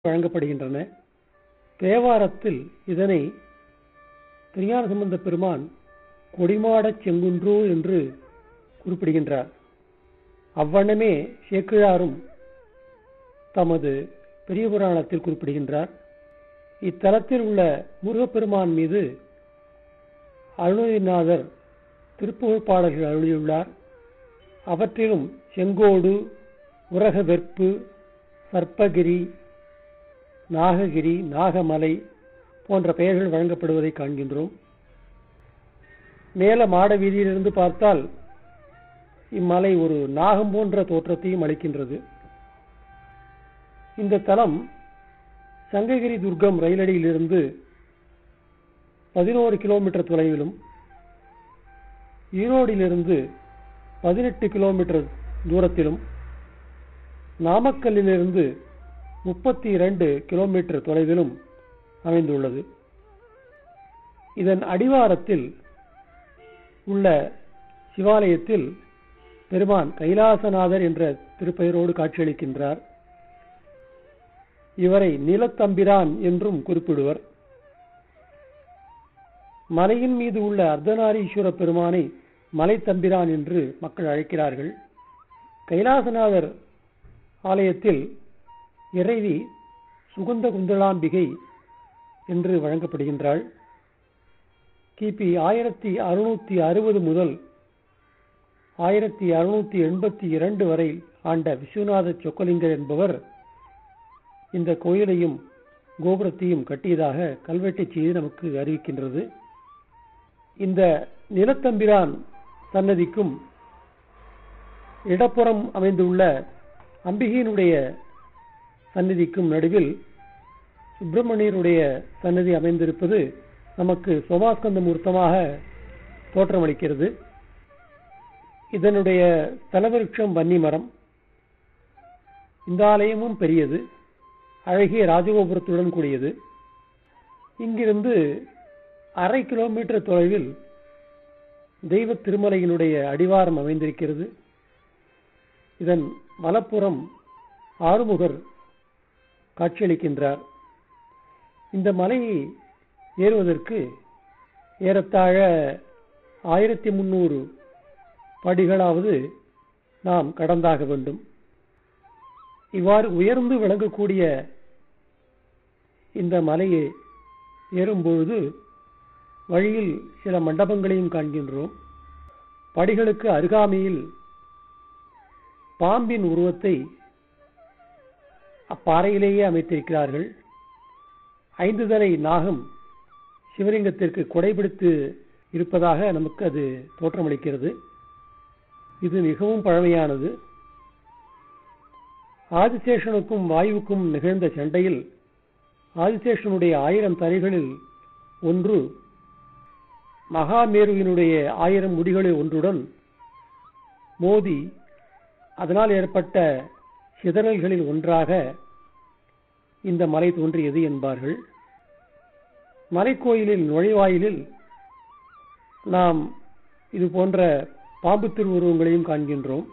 வழங்கப்படுகின்றன தேவாரத்தில் இதனை திருஞான சம்பந்த பெருமான் கொடிமாடச் செங்குன்றோ என்று குறிப்பிடுகின்றார் அவ்வண்ணமே சேக்கிழாரும் தமது பெரிய புராணத்தில் குறிப்பிடுகின்றார் இத்தலத்தில் உள்ள முருகப்பெருமான் மீது அருணகிரிநாதர் திருப்புகழ் பாடல்கள் அருளியுள்ளார் அவற்றிலும் செங்கோடு உரக வெற்பு சர்ப்பகிரி நாககிரி நாகமலை போன்ற பெயர்கள் வழங்கப்படுவதை காண்கின்றோம் மேல மாட வீதியிலிருந்து பார்த்தால் இம்மலை ஒரு நாகம் போன்ற தோற்றத்தையும் அளிக்கின்றது இந்த தலம் சங்ககிரி துர்க்கம் ரயிலடியிலிருந்து பதினோரு கிலோமீட்டர் தொலைவிலும் ஈரோடிலிருந்து பதினெட்டு கிலோமீட்டர் தூரத்திலும் நாமக்கல்லிலிருந்து முப்பத்தி இரண்டு கிலோமீட்டர் தொலைவிலும் அமைந்துள்ளது இதன் அடிவாரத்தில் உள்ள சிவாலயத்தில் பெருமான் கைலாசநாதர் என்ற திருப்பெயரோடு காட்சியளிக்கின்றார் இவரை நிலத்தம்பிரான் என்றும் குறிப்பிடுவர் மலையின் மீது உள்ள அர்த்தநாரீஸ்வர பெருமானை மலைத்தம்பிரான் என்று மக்கள் அழைக்கிறார்கள் கைலாசநாதர் ஆலயத்தில் இறைவி சுகுந்த குந்தளாம்பிகை என்று வழங்கப்படுகின்றாள் கிபி ஆயிரத்தி அறுநூத்தி அறுபது முதல் ஆயிரத்தி அறுநூத்தி எண்பத்தி இரண்டு வரை ஆண்ட விஸ்வநாத சொக்கலிங்கர் என்பவர் இந்த கோயிலையும் கோபுரத்தையும் கட்டியதாக கல்வெட்டு செய்தி நமக்கு அறிவிக்கின்றது இந்த நிலத்தம்பிரான் சன்னதிக்கும் இடப்புறம் அமைந்துள்ள அம்பிகையினுடைய சன்னதிக்கும் நடுவில் சுப்பிரமணியருடைய சன்னதி அமைந்திருப்பது நமக்கு சோமாஸ்கந்த மூர்த்தமாக தோற்றமளிக்கிறது இதனுடைய தலவிருட்சம் வன்னி மரம் இந்த ஆலயமும் பெரியது அழகிய ராஜகோபுரத்துடன் கூடியது இங்கிருந்து அரை கிலோமீட்டர் தொலைவில் தெய்வ திருமலையினுடைய அடிவாரம் அமைந்திருக்கிறது இதன் வலப்புறம் ஆறுமுகர் காட்சியளிக்கின்றார் இந்த மலையை ஏறுவதற்கு ஏறத்தாழ ஆயிரத்தி முன்னூறு படிகளாவது நாம் கடந்தாக வேண்டும் இவ்வாறு உயர்ந்து விளங்கக்கூடிய இந்த மலையை ஏறும்பொழுது வழியில் சில மண்டபங்களையும் காண்கின்றோம் படிகளுக்கு அருகாமையில் பாம்பின் உருவத்தை அப்பாறையிலேயே அமைத்திருக்கிறார்கள் ஐந்து தலை நாகம் சிவலிங்கத்திற்கு கொடைபிடித்து இருப்பதாக நமக்கு அது தோற்றமளிக்கிறது இது மிகவும் பழமையானது ஆதிசேஷனுக்கும் வாயுவுக்கும் நிகழ்ந்த சண்டையில் ஆதிசேஷனுடைய ஆயிரம் தலைகளில் ஒன்று மகாமேருவினுடைய ஆயிரம் முடிகளில் ஒன்றுடன் மோதி அதனால் ஏற்பட்ட சிதறல்களில் ஒன்றாக இந்த மலை தோன்றியது என்பார்கள் மலைக்கோயிலின் நுழைவாயிலில் நாம் இது போன்ற பாம்பு திருவுருவங்களையும் காண்கின்றோம்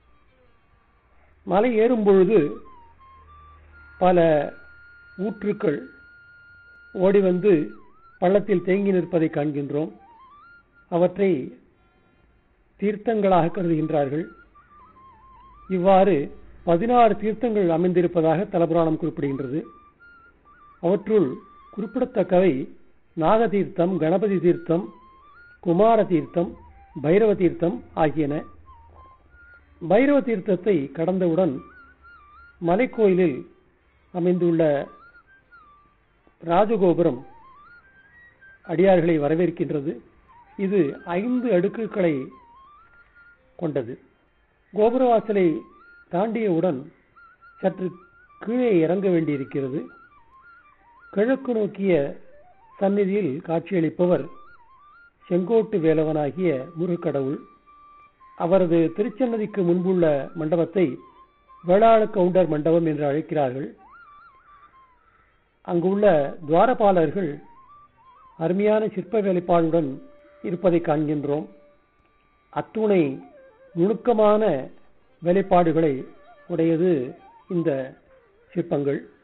மலை ஏறும் பொழுது பல ஊற்றுக்கள் ஓடி வந்து பள்ளத்தில் தேங்கி நிற்பதை காண்கின்றோம் அவற்றை தீர்த்தங்களாக கருதுகின்றார்கள் இவ்வாறு பதினாறு தீர்த்தங்கள் அமைந்திருப்பதாக தலபுராணம் குறிப்பிடுகின்றது அவற்றுள் குறிப்பிடத்தக்கவை நாக தீர்த்தம் கணபதி தீர்த்தம் குமார தீர்த்தம் பைரவ தீர்த்தம் ஆகியன பைரவ தீர்த்தத்தை கடந்தவுடன் மலைக்கோயிலில் அமைந்துள்ள ராஜகோபுரம் அடியார்களை வரவேற்கின்றது இது ஐந்து அடுக்குகளை கொண்டது கோபுரவாசலை தாண்டியவுடன் சற்று கீழே இறங்க வேண்டியிருக்கிறது கிழக்கு நோக்கிய சந்நிதியில் காட்சியளிப்பவர் செங்கோட்டு வேலவனாகிய முருகக்கடவுள் அவரது திருச்சன்னதிக்கு முன்புள்ள மண்டபத்தை வேளாள கவுண்டர் மண்டபம் என்று அழைக்கிறார்கள் அங்குள்ள துவாரபாலர்கள் அருமையான சிற்ப வேலைப்பாடுடன் இருப்பதை காண்கின்றோம் அத்துணை நுணுக்கமான வேலைப்பாடுகளை உடையது இந்த சிற்பங்கள்